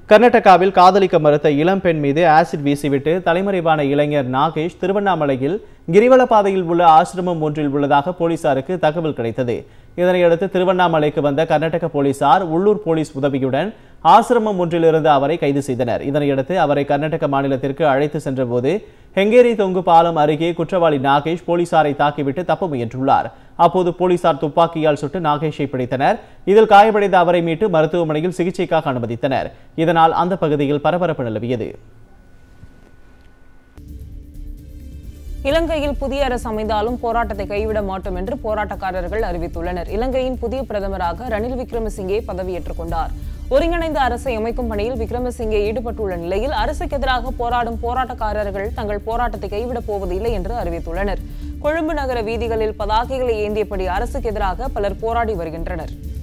கர்நாடகாவில் காதலிக்க மறுத்த இளம்பெண் மீது ஆசிட் வீசிவிட்டு தலைமறைவான இளைஞர் நாகேஷ் திருவண்ணாமலையில் கிரிவல பாதையில் உள்ள ஆசிரமம் ஒன்றில் உள்ளதாக போலீசாருக்கு தகவல் கிடைத்தது இதனையடுத்து திருவண்ணாமலைக்கு வந்த கர்நாடக போலீசார் உள்ளூர் போலீஸ் உதவியுடன் ஆசிரமம் ஒன்றிலிருந்து அவரை கைது செய்தனர் இதனையடுத்து அவரை கர்நாடக மாநிலத்திற்கு அழைத்து சென்றபோது ஹெங்கேரி தொங்கு பாலம் அருகே குற்றவாளி நாகேஷ் போலீசாரை தாக்கிவிட்டு தப்ப முயன்றுள்ளார் அப்போது போலீசார் துப்பாக்கியால் சுட்டு நாகேஷை பிடித்தனர் இதில் காயமடைந்த அவரை மீட்டு மருத்துவமனையில் சிகிச்சைக்காக அனுமதித்தனர் இதனால் அந்த பகுதியில் பரபரப்பு நிலவியது இலங்கையில் புதிய அரசு அமைந்தாலும் போராட்டத்தை கைவிட மாட்டோம் என்று போராட்டக்காரர்கள் அறிவித்துள்ளனர் இலங்கையின் புதிய பிரதமராக ரணில் விக்ரமசிங்கே பதவியேற்றுக் கொண்டார் ஒருங்கிணைந்த அரசை அமைக்கும் பணியில் விக்ரமசிங்கே ஈடுபட்டுள்ள நிலையில் அரசுக்கு எதிராக போராடும் போராட்டக்காரர்கள் தங்கள் போராட்டத்தை கைவிடப் போவதில்லை என்று அறிவித்துள்ளனர் கொழும்பு நகர வீதிகளில் பதாகைகளை ஏந்தியபடி அரசுக்கு எதிராக பலர் போராடி வருகின்றனர்